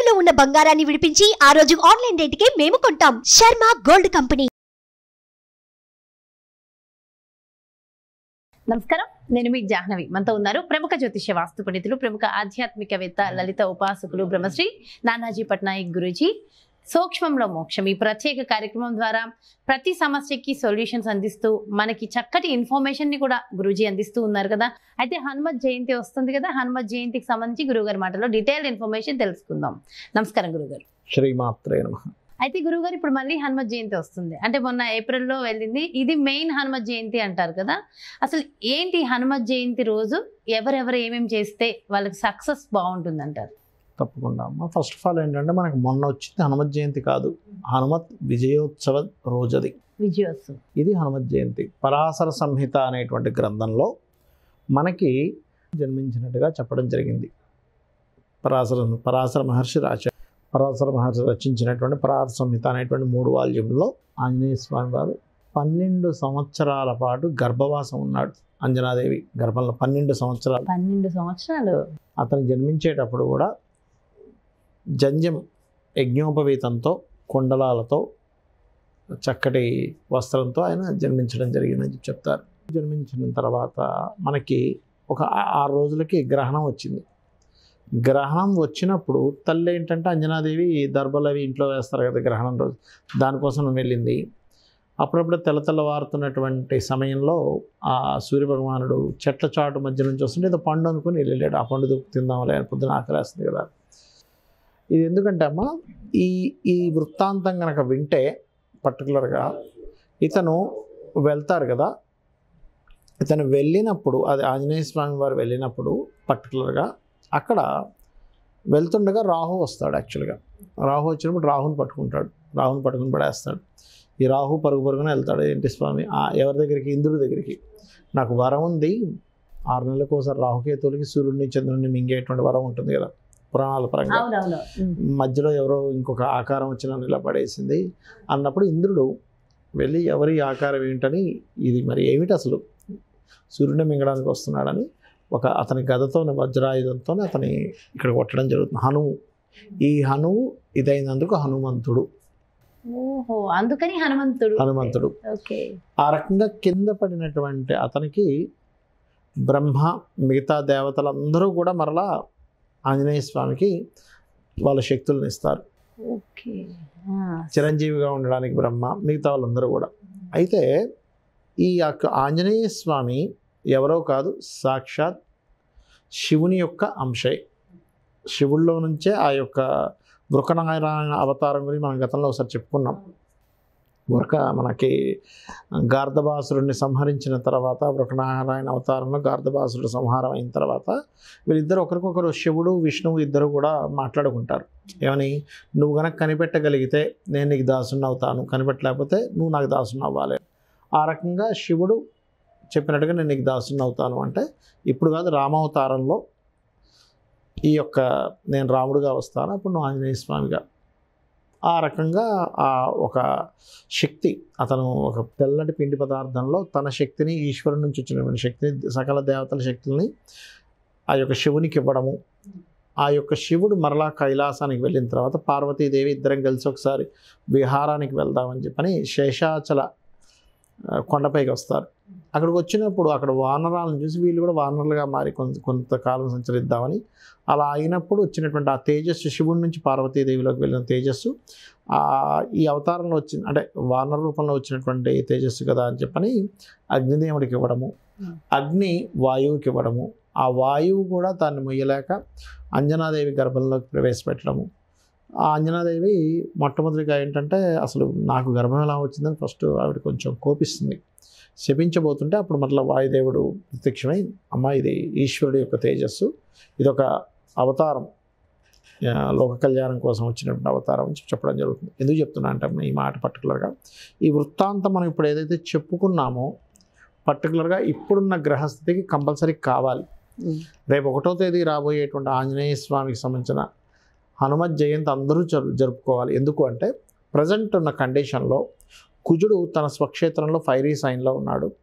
తాకట్టులో ఉన్న బంగారాన్ని విడిపించి ఆ రోజు ఆన్లైన్ రేటుకే మేము కొంటాం శర్మ గోల్డ్ కంపెనీ నమస్కారం నేను మీ జాహ్నవి మనతో ఉన్నారు ప్రముఖ జ్యోతిష్య వాస్తు పండితులు ప్రముఖ ఆధ్యాత్మికవేత్త లలిత ఉపాసకులు బ్రహ్మశ్రీ నానాజీ పట్నాయక్ గురూజీ సూక్ష్మంలో మోక్షం ఈ ప్రత్యేక కార్యక్రమం ద్వారా ప్రతి సమస్యకి సొల్యూషన్స్ అందిస్తూ మనకి చక్కటి ఇన్ఫర్మేషన్ ని కూడా గురూజీ అందిస్తూ ఉన్నారు కదా అయితే హనుమత్ జయంతి వస్తుంది కదా హనుమత్ జయంతికి సంబంధించి గురుగారి మాటలో డీటెయిల్డ్ ఇన్ఫర్మేషన్ తెలుసుకుందాం నమస్కారం గురుగారు శ్రీమాత్రే నమ అయితే గురుగారు ఇప్పుడు మళ్ళీ హనుమత్ జయంతి వస్తుంది అంటే మొన్న ఏప్రిల్లో వెళ్ళింది ఇది మెయిన్ హనుమత్ జయంతి అంటారు కదా అసలు ఏంటి హనుమత్ జయంతి రోజు ఎవరెవరు ఏమేమి చేస్తే వాళ్ళకి సక్సెస్ బాగుంటుంది అంటారు తప్పకుండా అమ్మ ఫస్ట్ ఆఫ్ ఆల్ ఏంటంటే మనకు మొన్న వచ్చింది హనుమత్ జయంతి కాదు హనుమత్ విజయోత్సవ రోజది విజయోత్సవం ఇది హనుమత్ జయంతి పరాశర సంహిత అనేటువంటి గ్రంథంలో మనకి జన్మించినట్టుగా చెప్పడం జరిగింది పరాశర పరాశర మహర్షి రాశారు పరాశర మహర్షి రచించినటువంటి పరాశర సంహిత అనేటువంటి మూడు వాల్యూమ్లో ఆంజనేయ స్వామి వారు పన్నెండు సంవత్సరాల పాటు గర్భవాసం ఉన్నాడు అంజనాదేవి గర్భంలో పన్నెండు సంవత్సరాలు పన్నెండు సంవత్సరాలు అతను జన్మించేటప్పుడు కూడా జంజం యజ్ఞోపవీతంతో కుండలాలతో చక్కటి వస్త్రంతో ఆయన జన్మించడం జరిగిందని చెప్పి చెప్తారు జన్మించిన తర్వాత మనకి ఒక ఆ- ఆరు రోజులకి గ్రహణం వచ్చింది గ్రహణం వచ్చినప్పుడు తల్లి ఏంటంటే అంజనాదేవి దర్బలు అవి ఇంట్లో వేస్తారు కదా గ్రహణం రోజు దానికోసం వెళ్ళింది అప్పుడప్పుడు తెల్ల తెల్లవారుతున్నటువంటి సమయంలో ఆ సూర్యభగవానుడు చెట్ల చాటు మధ్య నుంచి వస్తుంటే ఏదో పండు అనుకుని వెళ్ళాడు ఆ పండు దుక్కు తిందాంలే అని పొద్దున ఆకలేస్తుంది కదా ఇది ఎందుకంటే అమ్మ ఈ ఈ వృత్తాంతం కనుక వింటే పర్టికులర్గా ఇతను వెళ్తారు కదా ఇతను వెళ్ళినప్పుడు అది ఆంజనేయ స్వామి వారు వెళ్ళినప్పుడు పర్టికులర్గా అక్కడ వెళ్తుండగా రాహు వస్తాడు యాక్చువల్గా రాహు వచ్చినప్పుడు రాహుని పట్టుకుంటాడు రాహుని పట్టుకుని పడేస్తాడు ఈ రాహు పరుగు పరుగున వెళ్తాడు ఏంటి స్వామి ఆ ఎవరి దగ్గరికి ఇంద్రుడి దగ్గరికి నాకు వరం ఉంది ఆరు నెలలకు ఒకసారి రాహుకేతువులకి సూర్యుడిని చంద్రుడిని మింగేటువంటి వరం ఉంటుంది కదా పురాణాల పరంగా అవునవును మధ్యలో ఎవరో ఇంకొక ఆకారం వచ్చి నన్ను ఇలా పడేసింది అన్నప్పుడు ఇంద్రుడు వెళ్ళి ఎవరి ఆకారం ఏంటని ఇది మరి ఏమిటి అసలు సూర్యుడిని మింగడానికి వస్తున్నాడని ఒక అతని గదతో వజ్రాయుధంతో అతని ఇక్కడ కొట్టడం జరుగుతుంది హనువు ఈ హనువు ఇదైనందుకు హనుమంతుడు ఓహో అందుకని హనుమంతుడు హనుమంతుడు ఓకే ఆ రకంగా కింద పడినటువంటి అతనికి బ్రహ్మ మిగతా దేవతలందరూ కూడా మరలా ఆంజనేయ స్వామికి వాళ్ళ శక్తులను ఇస్తారు ఓకే చిరంజీవిగా ఉండడానికి బ్రహ్మ మిగతా వాళ్ళందరూ కూడా అయితే ఈ యొక్క ఆంజనేయ స్వామి ఎవరో కాదు సాక్షాత్ శివుని యొక్క అంశే శివుల్లో నుంచే ఆ యొక్క వృకనారాయణ అవతారం గురించి మనం గతంలో ఒకసారి చెప్పుకున్నాం వృక మనకి గార్ధబాసురుడిని సంహరించిన తర్వాత వృకనారాయణ అవతారంలో గార్ధబాసురుడు సంహారం అయిన తర్వాత వీళ్ళిద్దరు ఒకరికొకరు శివుడు విష్ణువు ఇద్దరు కూడా మాట్లాడుకుంటారు ఏమని నువ్వు గనక కనిపెట్టగలిగితే నేను నీకు దాసుని అవుతాను కనిపెట్టలేకపోతే నువ్వు నాకు దాసుని అవ్వాలి ఆ రకంగా శివుడు చెప్పినట్టుగా నేను నీకు దాసుని అవుతాను అంటే ఇప్పుడు కాదు రామావతారంలో ఈ యొక్క నేను రాముడుగా వస్తాను అప్పుడు నువ్వు ఆంజనేయ స్వామిగా ఆ రకంగా ఆ ఒక శక్తి అతను ఒక తెల్లటి పిండి పదార్థంలో తన శక్తిని ఈశ్వరుడి నుంచి వచ్చినటువంటి శక్తిని సకల దేవతల శక్తుల్ని ఆ యొక్క శివునికి ఇవ్వడము ఆ యొక్క శివుడు మరలా కైలాసానికి వెళ్ళిన తర్వాత పార్వతీదేవి ఇద్దరం కలిసి ఒకసారి విహారానికి వెళ్దామని చెప్పని శేషాచల ఆ, కొండపైకి వస్తారు అక్కడికి వచ్చినప్పుడు అక్కడ వానరాలను చూసి వీళ్ళు కూడా వానరులుగా మారి కొంత కొంతకాలం సంచరిద్దామని అలా అయినప్పుడు వచ్చినటువంటి ఆ తేజస్సు శివుడి నుంచి పార్వతీదేవిలోకి వెళ్ళిన తేజస్సు ఆ ఈ అవతారంలో వచ్చింది అంటే వానర రూపంలో వచ్చినటువంటి తేజస్సు కదా అని చెప్పని అగ్నిదేవుడికి ఇవ్వడము అగ్ని వాయువుకి ఇవ్వడము ఆ వాయువు కూడా దాన్ని మొయ్యలేక అంజనాదేవి గర్భంలోకి ప్రవేశపెట్టడము ఆ అంజనాదేవి మొట్టమొదటిగా ఏంటంటే అసలు నాకు గర్భం ఎలా వచ్చిందని ఫస్ట్ ఆవిడ కొంచెం కోపిస్తుంది శపించబోతుంటే అప్పుడు మరలా వాయుదేవుడు ప్రత్యక్షమై అమ్మ ఇది ఈశ్వరుడి యొక్క తేజస్సు ఇదొక అవతారం ఆ, లోక కళ్యాణం కోసం వచ్చినటువంటి అవతారం అని చెప్పి చెప్పడం జరుగుతుంది ఎందుకు చెప్తున్నా అంటే అమ్మ ఈ మాట పర్టికులర్గా ఈ వృత్తాంతం మనం ఇప్పుడు ఏదైతే చెప్పుకున్నామో పర్టికులర్గా ఇప్పుడున్న గ్రహస్థితికి కంపల్సరీ కావాలి రేపు ఒకటో తేదీ రాబోయేటువంటి ఆంజనేయ స్వామికి సంబంధించిన హనుమత్ జయంతి అందరూ జరు జరుపుకోవాలి ఎందుకు అంటే ప్రజెంట్ ఉన్న కండిషన్లో కుజుడు తన స్వక్షేత్రంలో ఫైరీ సైన్లో ఉన్నాడు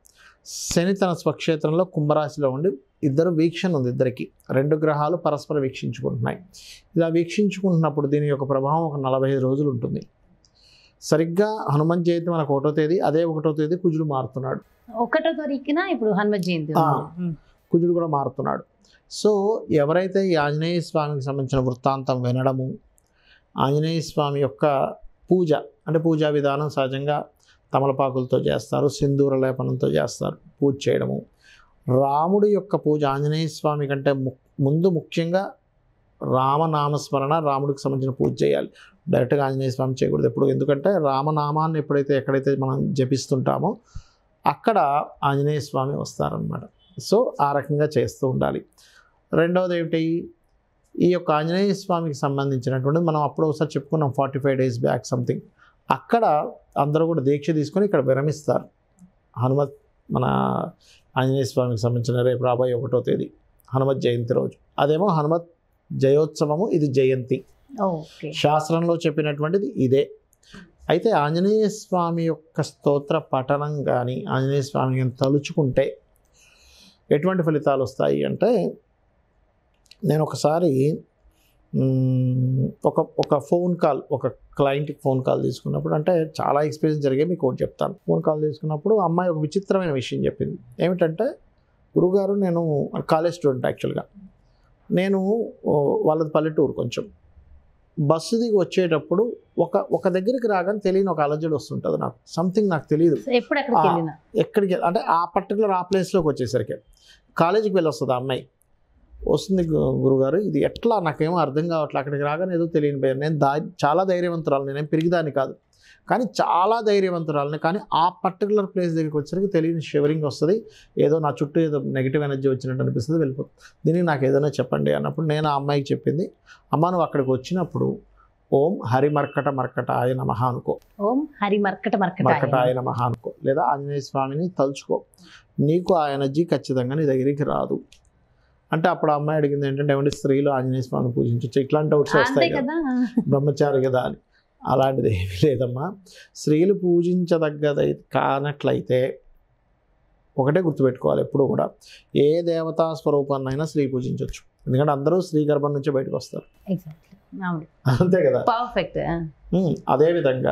శని తన స్వక్షేత్రంలో కుంభరాశిలో ఉండి ఇద్దరు వీక్షణ ఉంది ఇద్దరికి రెండు గ్రహాలు పరస్పర వీక్షించుకుంటున్నాయి ఇలా వీక్షించుకుంటున్నప్పుడు దీని యొక్క ప్రభావం ఒక నలభై ఐదు రోజులు ఉంటుంది సరిగ్గా హనుమంత్ జయంతి మనకు ఒకటో తేదీ అదే ఒకటో తేదీ కుజుడు మారుతున్నాడు ఒకటో తారీఖున ఇప్పుడు హనుమత్ జయంతి ఆ. ఉంది. ఉమ్. కుజుడు కూడా మారుతున్నాడు సో ఎవరైతే ఈ ఆంజనేయ స్వామికి సంబంధించిన వృత్తాంతం వినడము ఆంజనేయ స్వామి యొక్క పూజ అంటే పూజా విధానం సహజంగా తమలపాకులతో చేస్తారు సింధూర లేపనంతో చేస్తారు పూజ చేయడము రాముడి యొక్క పూజ ఆంజనేయ స్వామి కంటే ము ముందు ముఖ్యంగా రామనామస్మరణ రాముడికి సంబంధించిన పూజ చేయాలి డైరెక్ట్గా ఆంజనేయ స్వామి చేయకూడదు ఎప్పుడు ఎందుకంటే రామనామాన్ని ఎప్పుడైతే ఎక్కడైతే మనం జపిస్తుంటామో అక్కడ ఆంజనేయ స్వామి వస్తారనమాట సో ఆ రకంగా చేస్తూ ఉండాలి రెండవది ఏమిటి ఈ యొక్క ఆంజనేయ స్వామికి సంబంధించినటువంటి మనం అప్పుడు ఒకసారి చెప్పుకున్నాం forty five days back something అక్కడ అందరూ కూడా దీక్ష తీసుకొని ఇక్కడ విరమిస్తారు హనుమత్ మన ఆంజనేయ స్వామికి సంబంధించిన రేపు రాబోయే ఒకటో తేదీ హనుమత్ జయంతి రోజు అదేమో హనుమత్ జయోత్సవము ఇది జయంతి ఓకే శాస్త్రంలో చెప్పినటువంటిది ఇదే అయితే ఆంజనేయ స్వామి యొక్క స్తోత్ర పఠనం కానీ ఆంజనేయ స్వామిని కానీ తలుచుకుంటే ఎటువంటి ఫలితాలు వస్తాయి అంటే నేను ఒకసారి మ్, ఒక ఒక ఫోన్ కాల్ ఒక క్లయింట్కి ఫోన్ కాల్ తీసుకున్నప్పుడు అంటే చాలా ఎక్స్పీరియన్స్ జరిగాయి మీకు ఒకటి చెప్తాను ఫోన్ కాల్ తీసుకున్నప్పుడు అమ్మాయి ఒక విచిత్రమైన విషయం చెప్పింది ఏమిటంటే గురుగారు నేను కాలేజ్ స్టూడెంట్ యాక్చువల్గా నేను ఓ, వాళ్ళది పల్లెటూరు కొంచెం బస్సు దిగి వచ్చేటప్పుడు ఒక ఒక దగ్గరికి రాగానే తెలియని ఒక అలజడి వస్తుంటుంది నాకు సంథింగ్ నాకు తెలియదు సో ఎప్పుడు ఎక్కడికి ఆ. వెళ్ళినా ఎక్కడికి అంటే ఆ పర్టికులర్ ఆ ప్లేస్లోకి వచ్చేసరికి కాలేజీకి వెళ్ళి వస్తుంది ఆ అమ్మాయి వస్తుంది గు- గురుగారు ఇది ఎట్లా నాకేమో అర్థం కావట్లేదు అక్కడికి రాగానే ఏదో తెలియని పేరు నేను దా చాలా ధైర్యవంతురాలు నేనేం పెరిగిదాన్ని కాదు కానీ చాలా ధైర్యవంతురాలని కానీ ఆ పర్టికులర్ ప్లేస్ దగ్గరికి వచ్చేసరికి తెలియని షివరింగ్ వస్తుంది ఏదో నా చుట్టూ ఏదో నెగిటివ్ ఎనర్జీ వచ్చినట్టు అనిపిస్తుంది వెళ్ళిపోతుంది దీనికి నాకు ఏదైనా చెప్పండి అన్నప్పుడు నేను ఆ అమ్మాయికి చెప్పింది అమ్మ నువ్వు అక్కడికి వచ్చినప్పుడు ఓం హరి మర్కట మర్కట ఆయ నమః అనుకో ఓం హరి మర్కట మర్కట మర్కటాయ నమః అనుకో లేదా ఆంజనేయ స్వామిని తలుచుకో నీకు ఆ ఎనర్జీ ఖచ్చితంగా నీ దగ్గరికి రాదు అంటే అప్పుడు ఆ అమ్మాయి అడిగింది ఏంటంటే ఏమంటే స్త్రీలు ఆంజనేయ స్వామిని పూజించవచ్చు ఇట్లాంటి డౌట్స్ అంతే వస్తాయి కదా కదా బ్రహ్మచారి కదా అని అలాంటిది ఏమీ లేదమ్మా స్త్రీలు పూజించదగ్గదై కానట్లయితే ఒకటే గుర్తుపెట్టుకోవాలి ఎప్పుడు కూడా ఏ దేవతా స్వరూపాన్నైనా స్త్రీ పూజించవచ్చు ఎందుకంటే అందరూ స్త్రీ గర్భం నుంచే బయటకు వస్తారు ఎగ్జాక్ట్లీ అవును అంతే కదా పర్ఫెక్ట్ ఉమ్, అదేవిధంగా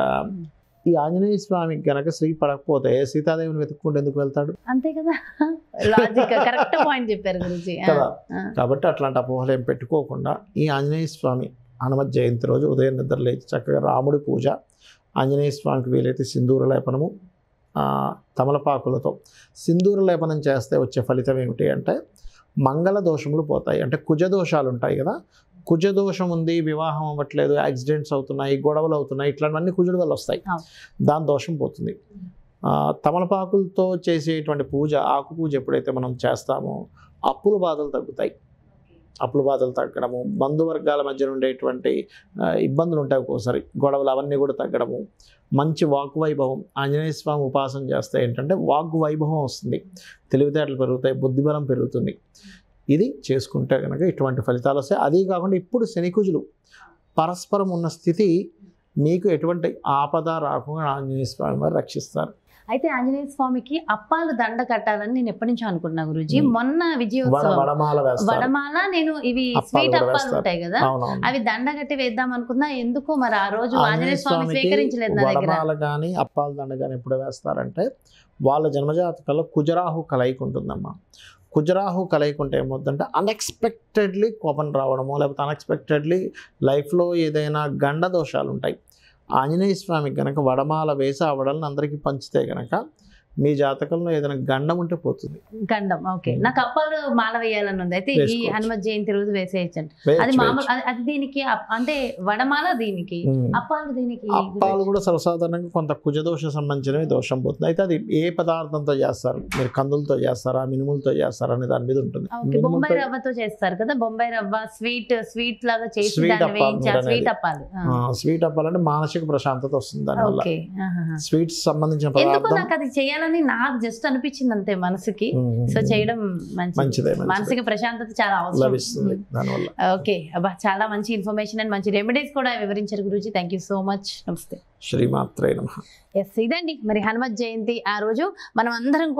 ఈ ఆంజనేయ స్వామికి గనక స్త్రీ పడకపోతే సీతాదేవిని వెతుక్కుంటూ ఎందుకు వెళ్తాడు అంతే కదా లాజిక్ కరెక్ట్ పాయింట్ చెప్పారు గురించి కదా కాబట్టి అట్లాంటి అపోహలు ఏం పెట్టుకోకుండా ఈ ఆంజనేయ స్వామి హనుమత్ జయంతి రోజు ఉదయం నిద్ర లేచి చక్కగా రాముడి పూజ ఆంజనేయ స్వామికి వీలైతే సింధూర లేపనము ఆ, తమలపాకులతో సింధూర లేపనం చేస్తే వచ్చే ఫలితం ఏమిటి అంటే మంగళ దోషములు పోతాయి అంటే కుజ దోషాలు ఉంటాయి కదా కుజ దోషం ఉంది వివాహం అవ్వట్లేదు యాక్సిడెంట్స్ అవుతున్నాయి గొడవలు అవుతున్నాయి ఇట్లాంటివన్నీ కుజుడు వల్ల వస్తాయి అవును. దాని దోషం పోతుంది ఆ, తమలపాకులతో చేసేటువంటి పూజ ఆకు పూజ ఎప్పుడైతే మనం చేస్తామో అప్పుల బాధలు తగ్గుతాయి అప్పుల బాధలు తగ్గడము బంధువర్గాల మధ్య ఉండేటువంటి ఆ, ఇబ్బందులు ఉంటాయి ఒక్కోసారి గొడవలు అవన్నీ కూడా తగ్గడము మంచి వాక్ వైభవం ఆంజనేయ స్వామి ఉపాసన చేస్తే ఏంటంటే వాక్ వైభవం వస్తుంది తెలివితేటలు పెరుగుతాయి బుద్ధిబలం పెరుగుతుంది ఇది చేసుకుంటే కనుక ఇటువంటి ఫలితాలు వస్తాయి అదే కాకుండా ఇప్పుడు శనికుజులు పరస్పరం ఉన్న స్థితి మీకు ఎటువంటి ఆపద రాకుండా ఆంజనేయ స్వామి వారు రక్షిస్తారు అయితే ఆంజనేయ స్వామికి అప్పాలు దండ కట్టాలని నేను ఎప్పటి నుంచో అనుకున్నా గురుజీ మ్మ్. మొన్న వడ విజయోత్సవం వడమాల వేస్తారు వడమాల నేను ఇవి అప్పాలు స్వీట్ కూడా అప్పాలు వేస్తారు. ఉంటాయి కదా అవునవును అవి దండ కట్టి వేద్దాం అనుకున్నా ఎందుకో మరి ఆ రోజు ఆంజనేయ ఆంజనేయ స్వామి స్వామికి స్వీకరించలేదు నా దగ్గర వడమాల కానీ అప్పాల దండ కానీ ఎప్పుడు వేస్తారంటే వాళ్ళ జన్మజాతకంలో కుజరాహు కలయిక ఉంటుందమ్మా కుజరాహు కలయిక ఉంటే ఏమవుతుందంటే అన్ఎక్స్పెక్టెడ్లీ కోపం రావడము లేకపోతే అన్ఎక్స్పెక్టెడ్లీ లైఫ్లో ఏదైనా గండ దోషాలు ఉంటాయి ఆంజనేయ స్వామికి కనుక వడమాల వేసి ఆ వడలను అందరికీ పంచితే కనుక మీ జాతకంలో ఏదైనా గండం ఉంటే పోతుంది గండం ఓకే మ్మ్. నాకు అప్పాలు మాల వేయాలని ఉంది అయితే ఈ వేసుకోవచ్చు. హనుమత్ జయంతి రోజు వేసేయచ్చండి వేయచ్చు, అది మామూలు వేయచ్చు. అది- అది దీనికి అప్- అంటే వడమాల దీనికి ఉమ్. అప్పాలు దీనికి అప్పాలు కూడా సర్వసాధారణంగా కొంత కుజదోష సంబంధించినవి దోషం పోతుంది అయితే అది ఏ పదార్థంతో చేస్తారు మీరు కందులతో చేస్తారా మినుములతో చేస్తారా అనే దాని మీద ఉంటుంది ఓకే బొంబాయి మినుములతో రవ్వతో చేస్తారు కదా బొంబాయి రవ్వ స్వీట్ స్వీట్ లాగా చేసి Sweet దాన్ని అప్పాలు వేయించి మీరు స్వీట్ అనేది. అప్పాలు ఆ. ఆ, స్వీట్ అప్పాలంటే మానసిక ప్రశాంతత వస్తుంది దానివల్ల ఓకే ఆహాహా. స్వీట్స్ సంబంధించిన ఎందుకో పదార్థం నాకు అది చేయాలని నాకు జస్ట్ అనిపించింది అంతే మనసుకి ఉమ్, సో చేయడం మంచిది మంచిదే మంచిదే మానసిక ప్రశాంతత చాలా లభిస్తుంది అవసరం దానివల్ల ఓకే అబ్బా చాలా మంచి ఇన్ఫర్మేషన్ అండ్ మంచి రెమెడీస్ కూడా వివరించారు గురించి థ్యాంక్ యూ సో మచ్ నమస్తే శ్రీమాత్రే నమ ఎస్ ఇదండి మరి హనుమత్ జయంతి ఆ రోజు మనం అందరం కూడా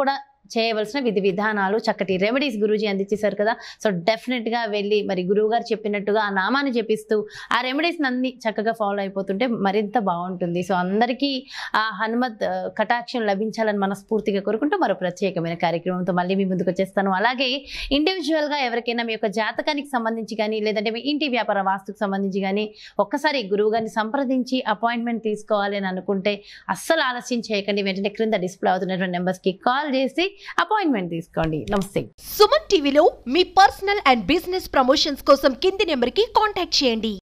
చేయవలసిన విధి విధానాలు చక్కటి రెమెడీస్ గురూజీ అందించేశారు కదా సో డెఫినెట్గా వెళ్ళి మరి గురువు గారు చెప్పినట్టుగా ఆ నామాన్ని జపిస్తూ ఆ రెమెడీస్ అన్ని చక్కగా ఫాలో అయిపోతుంటే మరింత బాగుంటుంది సో అందరికీ ఆ హనుమత్ ఆ, కటాక్షం లభించాలని మనస్ఫూర్తిగా కోరుకుంటూ మరో ప్రత్యేకమైన కార్యక్రమంతో మళ్ళీ మీ ముందుకు వచ్చేస్తాను అలాగే ఇండివిజువల్గా ఎవరికైనా మీ యొక్క జాతకానికి సంబంధించి కానీ లేదంటే మీ ఇంటి వ్యాపార వాస్తుకు సంబంధించి కానీ ఒక్కసారి గురువు గారిని సంప్రదించి అపాయింట్మెంట్ తీసుకోవాలి అని అనుకుంటే అస్సలు ఆలస్యం చేయకండి వెంటనే క్రింద డిస్ప్లే అవుతున్నటువంటి నెంబర్స్కి కాల్ చేసి అపాయింట్మెంట్ తీసుకోండి నమస్తే సుమన్ టీవీలో మీ పర్సనల్ అండ్ బిజినెస్ ప్రమోషన్స్ కోసం కింది నెంబర్కి కాంటాక్ట్ చేయండి